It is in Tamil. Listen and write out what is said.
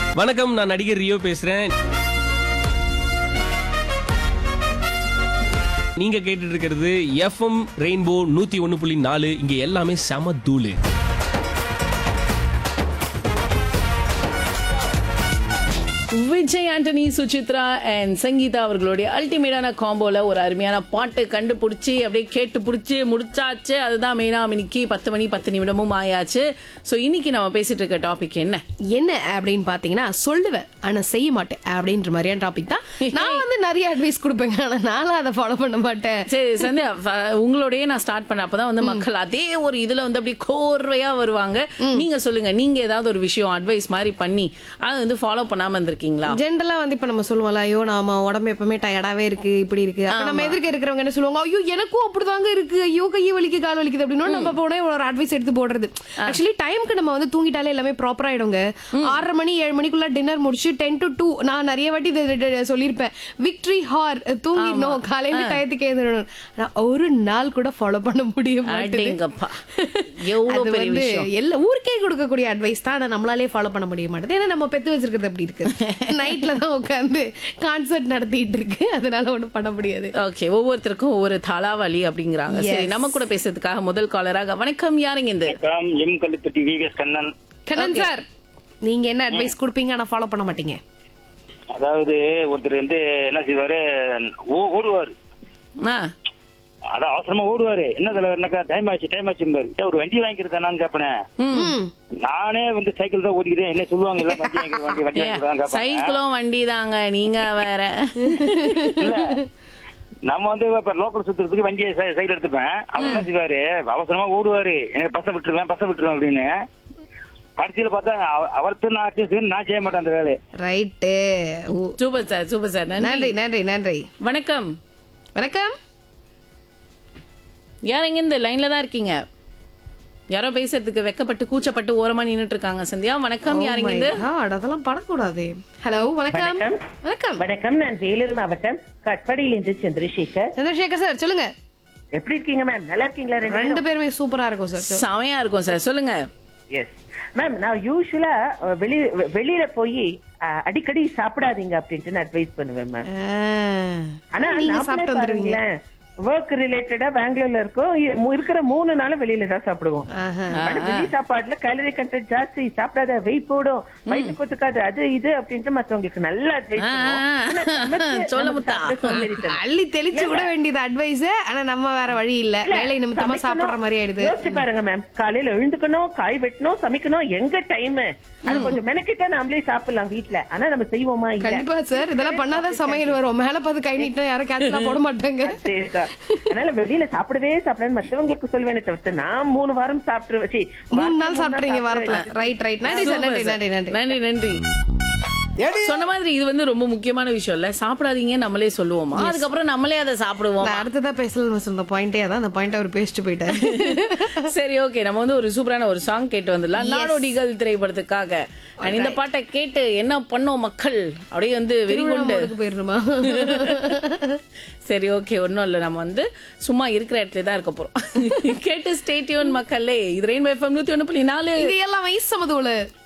வணக்கம் நான் நடிகர் ரியோ பேசுறேன் நீங்க கேட்டுட்டு இருக்கிறது எஃப்எம் ரெயின்போ நூத்தி ஒன்னு புள்ளி நாலு இங்க எல்லாமே செம தூளு விஜய் ஆண்டனி சுசித்ரா அண்ட் சங்கீதா அவர்களுடைய அல்டிமேட்டான காம்போல ஒரு அருமையான பாட்டு கண்டுபிடிச்சி அப்படியே கேட்டு பிடிச்சி முடிச்சாச்சு அதுதான் மெயினா இன்னைக்கு பத்து மணி பத்து நிமிடமும் ஆயாச்சு சோ இன்னைக்கு நம்ம பேசிட்டு இருக்க டாபிக் என்ன என்ன அப்படின்னு பாத்தீங்கன்னா சொல்லுவேன் ஆனா செய்ய மாட்டேன் அப்படின்ற மாதிரியான டாபிக் தான் நான் வந்து நிறைய அட்வைஸ் கொடுப்பேங்க ஆனா நானும் அதை ஃபாலோ பண்ண மாட்டேன் சரி சந்தியா ஃப- உங்களோடயே நான் ஸ்டார்ட் பண்ண அப்பதான் வந்து மக்கள் அதே ஒரு இதுல வந்து அப்படியே கோர்வையா வருவாங்க நீங்க சொல்லுங்க நீங்க ஏதாவது ஒரு விஷயம் அட்வைஸ் மாதிரி பண்ணி அதை வந்து ஃபாலோ பண்ணாம இருந்திருக்கீங்களா ஜென்ரலா வந்து இப்ப நம்ம சொல்லுவோம்ல ஐயோ நாம உடம்பு எப்பவுமே டயர்டாவே இருக்கு இப்படி இருக்கு அப்ப நம்ம எதிர்க்க இருக்கிறவங்க என்ன சொல்லுவாங்க ஐயோ எனக்கும் அப்படிதாங்க இருக்கு ஐயோ கையை வலிக்கு கால் வலிக்குது அப்படின்னு நம்ம போனே ஒரு அட்வைஸ் எடுத்து போடுறது ஆக்சுவலி டைம்க்கு நம்ம வந்து தூங்கிட்டாலே எல்லாமே ப்ராப்பர் ஆயிடுங்க ஆறரை மணி ஏழு மணிக்குள்ள டின்னர் முடிச்சு டென் டு டூ நான் நிறைய வாட்டி இது- இது- இது சொல்லியிருப்பேன் விக்டரி ஹார் தூங்கிடணும் காலையில டயத்துக்கு எழுந்திரணும் ஆனா ஒரு நாள் கூட ஃபாலோ பண்ண முடிய மாட்டேங்குது அடேங்கப்பா எவ்வளவு அது பெரிய வந்து விஷயம் எல்லா ஊருக்கே கொடுக்கக்கூடிய அட்வைஸ் தான் ஆனா நம்மளாலே ஃபாலோ பண்ண முடிய மாட்டேது ஏன்னா நம்ம பெத்து வச்சிருக்கிறது அப்படி இருக்கு நைட்ல தான் உட்காந்து கான்சர்ட் நடத்திட்டு இருக்கு அதனால ஒண்ணும் பண்ண முடியாது ஓகே ஒவ்வொருத்தருக்கும் ஒவ்வொரு தலாவலி அப்படிங்கிறாங்க சரி Yes. நம்ம கூட பேசுறதுக்காக முதல் காலராக வணக்கம் யாருங்க இந்த வணக்கம் M Kallupatti VVS Kannan Kannan sir நீங்க என்ன அட்வைஸ் கொடுப்பீங்க ஆனா ஃபாலோ பண்ண மாட்டீங்க அதாவது ஒருத்தர் வந்து என்ன செய்வாரு ஓ- ஓடுவாரு ஆ, அதான் அவசரமா ஓடுவாரு என்ன தலைவர்னாக்கா டைம் ஆச்சு டைம் ஆச்சு ஒரு வண்டி வாங்கிக்கிறதானு கேப்பனே ம். நானே வந்து சைக்கிள் தான் ஓடிக்கிறேன் என்ன சொல்லுவாங்க இல்ல வண்டி வாங்கி வண்டி வண்டி வாங்கிக்கிறதான் கேப்பேன் சைக்கிளும் வண்டி தாங்க நீங்க வேற இல்ல நம்ம வந்து இப்ப லோக்கல் சுத்துறதுக்கு வண்டியை சை- சைக்கிள் எடுத்துப்பேன் அவர் என்ன செய்வாரு அவசரமா ஓடுவாரு எனக்கு பச விட்டுருவேன் பச விட்டுருவேன் அப்படின்னு கடைசியில பார்த்தா அவ- அவர்த்து நான் அட்ஜஸ்ட் நான் செய்ய மாட்டேன் அந்த வேலையை right super sir super sir நன்றி நன்றி நன்றி நன்றி வணக்கம் வணக்கம் யாருங்க இந்த லைன்ல தான் இருக்கீங்க யாரோ பேசுறதுக்கு வெக்கப்பட்டு கூச்சப்பட்டு ஓரமா நின்னுட்டு இருக்காங்க சந்தியா வணக்கம் யாருங்க இந்த Oh my God, அதெல்லாம் படக்கூடாது ஹலோ வணக்கம் வணக்கம் வணக்கம் நான் வேலூர் மாவட்டம் கட்படியிலிருந்து சந்திரசேகர் சந்திரசேகர் சார் சொல்லுங்க எப்படி இருக்கீங்க மேம் நல்லா இருக்கீங்களா ரெண்டு ரெண்டு பேருமே சூப்பரா இருக்கும் சார் செமையா இருக்கும் சார் சொல்லுங்க எஸ் மேம் நான் யூஸ்வலா வெளி வெளியில போய் அஹ், அடிக்கடி சாப்பிடாதீங்க அப்படின்ட்டு அட்வைஸ் பண்ணுவேன் மேம் ஆனா நீங்க சாப்பிட்டு வந்துருவீங்க ஒர்க் ரிலேட்டடா பெங்களூர்ல இருக்கோம் இ- மு- இருக்கிற மூணு நாளும் வெளியில தான் சாப்பிடுவோம் ஆஹா. ஆனா வெளி சாப்பாடுல கேலரி கண்டென்ட் ஜாஸ்தி சாப்பிடாத வெயிட் போடும் வயிற்று கொத்துக்காது அது இது அப்படின்ட்டு மத்தவங்களுக்கு நல்ல அட்வைஸ் சொல்ல முத்தா. அள்ளி தெளிச்சு விட வேண்டியது அட்வைஸ் ஆனா நம்ம வேற வழி இல்ல வேலை நிமித்தமா சாப்பிடுற மாதிரி ஆயிடுது யோசிச்சு பாருங்க மேம் காலையில எழுந்துக்கணும் காய் வெட்டணும் சமைக்கணும் எங்க டைம் அது கொஞ்சம் மெனக்கிட்டா நாமளே சாப்பிடலாம் வீட்ல ஆனா நம்ம செய்வோமா இல்ல கண்டிப்பா சார் இதெல்லாம் பண்ணாதான் சமையல் வரும் மேல பார்த்து கை நீட்டும் யாரும் கேட்சலாம் போட மாட்டாங்க சரிக்கா. அதனால வெளியில சாப்பிடவே சாப்பிடன்னு மத்தவங்களுக்கு சொல்வேனே தவிர்த்து நான் மூணு வாரம் சாப்பிட்டு வச்சு மூணு நாள் சாப்பிடுறீங்க வாரத்துல ரைட் ரைட் நன்றி சார் நன்றி நன்றி நன்றி நன்றி நன்றி சொன்ன மாதிரி இது வந்து ரொம்ப முக்கியமான விஷயம் இல்ல சாப்பிடாதீங்க நம்மளே சொல்லுவோமா அதுக்கப்புறம் நம்மளே அதை சாப்பிடுவோம் நான் அடுத்ததா பேசலாம் சொன்ன பாயிண்டே அதான் அந்த பாயிண்ட் அவர் பேசிட்டு போயிட்டாரு சரி ஓகே நம்ம வந்து ஒரு சூப்பரான ஒரு சாங் கேட்டு வந்துடலாம் நாடோடிகள் திரைப்படத்துக்காக And இந்த பாட்டை கேட்டு என்ன பண்ணோம் மக்கள் அப்படியே வந்து வெறிகொண்டு திருவிழாவுக்கு போயிடணுமா சரி ஓகே ஒன்றும் இல்லை நம்ம வந்து சும்மா இருக்கிற இடத்துல தான் இருக்க போறோம் கேட்டு ஸ்டேட்யூன் மக்களே இது ரெயின் எஃப்எம் நூத்தி ஒன்று புள்ளி நாலு இது எல்லாம் வயசு சமதுல